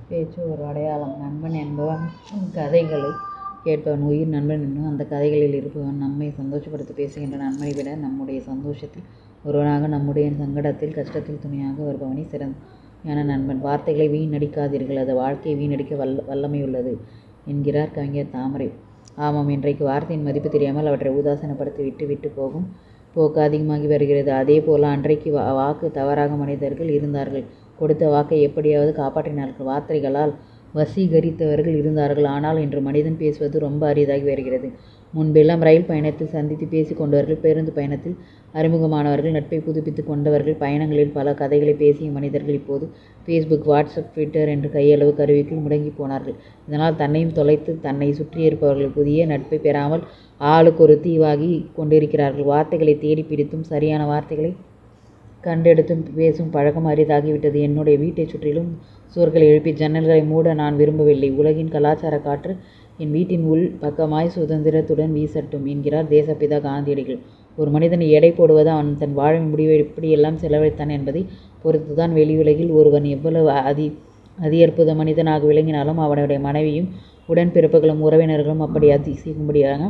பேச்சு ஒரு அடையாளம் நண்பன் என்பவன் கதைகளை கேட்பவன் உயிர் நண்பன் என்னும் அந்த கதைகளில் இருப்பவன் நம்மை சந்தோஷப்படுத்த பேசுகின்ற நண்பனை விட நம்முடைய சந்தோஷத்தில் ஒருவனாக நம்முடைய சங்கடத்தில் கஷ்டத்தில் துணையாக வருபவனே சிறந்த நண்பன் வார்த்தைகளை வீணடிக்காதீர்கள் அது வாழ்க்கையை வீணடிக்க வல்ல வல்லமையுள்ளது என்கிறார் கவிஞர் தாமரை ஆமாம் இன்றைக்கு வார்த்தையின் மதிப்பு தெரியாமல் அவற்றை உதாசீனப்படுத்தி விட்டு விட்டு போகும் போக்கு அதிகமாகி வருகிறது அதே போல அன்றைக்கு வா வாக்கு தவறாக மனிதர்கள் இருந்தார்கள் கொடுத்த வாக்கை எப்படியாவது காப்பாற்றினார்கள் வார்த்தைகளால் வசீகரித்தவர்கள் இருந்தார்கள் ஆனால் இன்று மனிதன் பேசுவது ரொம்ப அரிதாகி வருகிறது முன்பெல்லாம் ரயில் பயணத்தில் சந்தித்து பேசிக் கொண்டவர்கள் பேருந்து பயணத்தில் அறிமுகமானவர்கள் நட்பை புதுப்பித்துக் கொண்டவர்கள் பயணங்களில் பல கதைகளை பேசிய மனிதர்கள் இப்போது ஃபேஸ்புக் வாட்ஸ்அப் ட்விட்டர் என்று கையளவு கருவிக்குள் முடங்கி போனார்கள் இதனால் தன்னையும் தொலைத்து தன்னை சுற்றியிருப்பவர்கள் புதிய நட்பை பெறாமல் ஆளுக்கு ஒரு தீவாகி கொண்டிருக்கிறார்கள் வார்த்தைகளை தேடி பிடித்தும் சரியான வார்த்தைகளை கண்டெடுத்தும் பேசும் பழக்கம் அரிதாகிவிட்டது என்னுடைய வீட்டைச் சுற்றிலும் சுவர்களை எழுப்பி ஜன்னல்களை மூட நான் விரும்பவில்லை உலகின் கலாச்சார காற்று என் வீட்டின் உள் பக்கமாய் சுதந்திரத்துடன் வீசட்டும் என்கிறார் தேசப்பிதா காந்தியடிகள் ஒரு மனிதனை எடை போடுவது அவன் தன் வாழ்வின் முடிவை எப்படியெல்லாம் செலவழித்தான் என்பதை பொறுத்துதான் வெளியுலகில் ஒருவன் எவ்வளவு அதி அதி அற்புத மனிதனாக விளங்கினாலும் அவனுடைய மனைவியும் உடன்பிறப்புகளும் உறவினர்களும் அப்படி அதிசயிக்கும்படியாக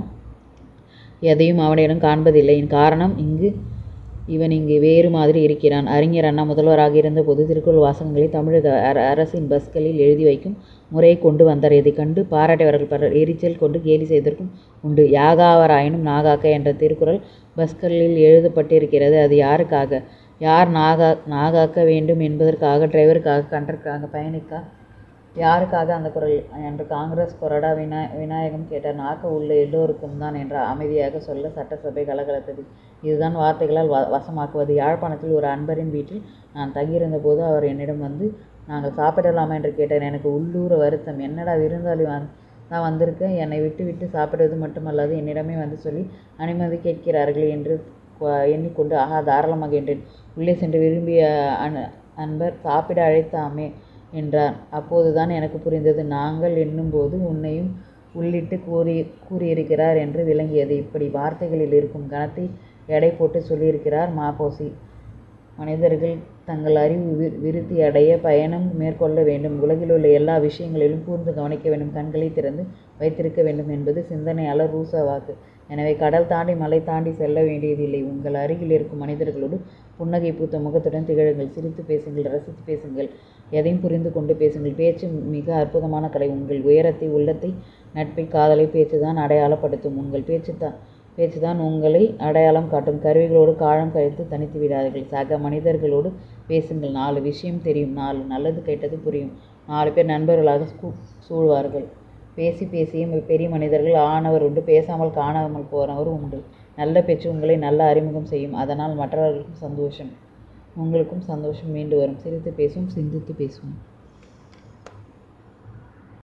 எதையும் அவனிடம் காண்பதில்லை காரணம் இங்கு இவன் இங்கு வேறு மாதிரி இருக்கிறான் அறிஞர் அண்ணா முதல்வராக இருந்தபோது திருக்குறள் வாசகங்களை தமிழக அரசின் பஸ்களில் எழுதி வைக்கும் முறையை கொண்டு வந்தார் இதைக் கண்டு பாராட்டியவர்கள் பலர் எரிச்சல் கொண்டு கேலி செய்ததற்கும் உண்டு யாகாவராயினும் நாகாக்க என்ற திருக்குறள் பஸ்களில் எழுதப்பட்டிருக்கிறது அது யாருக்காக யார் நாகா நாகாக்க வேண்டும் என்பதற்காக டிரைவருக்காக கண்டருக்காக பயணிக்கா யாருக்காக அந்த குரல் என்று காங்கிரஸ் கொறடா வினா விநாயகம் கேட்டார் நாக்க உள்ள எல்லோருக்கும் தான் என்ற அமைதியாக சொல்ல சட்டசபை கலகலத்தது இதுதான் வார்த்தைகளால் வ வசமாக்குவது யாழ்ப்பாணத்தில் ஒரு அன்பரின் வீட்டில் நான் தங்கியிருந்த போது அவர் என்னிடம் வந்து நாங்கள் சாப்பிடலாமா என்று கேட்டார் எனக்கு உள்ளூர வருத்தம் என்னடா விருந்தாளி வந் தான் வந்திருக்கேன் என்னை விட்டு விட்டு சாப்பிடுவது மட்டுமல்லாது என்னிடமே வந்து சொல்லி அனுமதி கேட்கிறார்கள் என்று எண்ணிக்கொண்டு ஆஹா தாராளமாக என்றேன் உள்ளே சென்று விரும்பிய அன் அன்பர் சாப்பிட அழைத்தாமே என்றார் அப்போதுதான் எனக்கு புரிந்தது நாங்கள் என்னும்போது உன்னையும் உள்ளிட்டு கூறி கூறியிருக்கிறார் என்று விளங்கியது இப்படி வார்த்தைகளில் இருக்கும் கணத்தை எடை போட்டு சொல்லியிருக்கிறார் மாபோசி மனிதர்கள் தங்கள் அறிவு வி விருத்தி அடைய பயணம் மேற்கொள்ள வேண்டும் உலகிலுள்ள எல்லா விஷயங்களிலும் கூர்ந்து கவனிக்க வேண்டும் கண்களை திறந்து வைத்திருக்க வேண்டும் என்பது சிந்தனையாளர் ரூசா வாக்கு எனவே கடல் தாண்டி மலை தாண்டி செல்ல வேண்டியதில்லை உங்கள் அருகில் இருக்கும் மனிதர்களோடு புன்னகை பூத்த முகத்துடன் திகழுங்கள் சிரித்து பேசுங்கள் ரசித்து பேசுங்கள் எதையும் புரிந்து கொண்டு பேசுங்கள் பேச்சு மிக அற்புதமான கலை உங்கள் உயரத்தை உள்ளத்தை நட்பை காதலை பேச்சு தான் அடையாளப்படுத்தும் உங்கள் பேச்சு தான் பேச்சு தான் உங்களை அடையாளம் காட்டும் கருவிகளோடு காலம் கழித்து தனித்து விடாதீர்கள் சக மனிதர்களோடு பேசுங்கள் நாலு விஷயம் தெரியும் நாலு நல்லது கெட்டது புரியும் நாலு பேர் நண்பர்களாக சூழ்வார்கள் பேசி பேசிய பெரிய மனிதர்கள் ஆனவர் உண்டு பேசாமல் காணாமல் போனவர் உண்டு நல்ல பேச்சு உங்களை நல்ல அறிமுகம் செய்யும் அதனால் மற்றவர்களுக்கும் சந்தோஷம் உங்களுக்கும் சந்தோஷம் மீண்டு வரும் சிரித்து பேசும் சிந்தித்து பேசுவோம்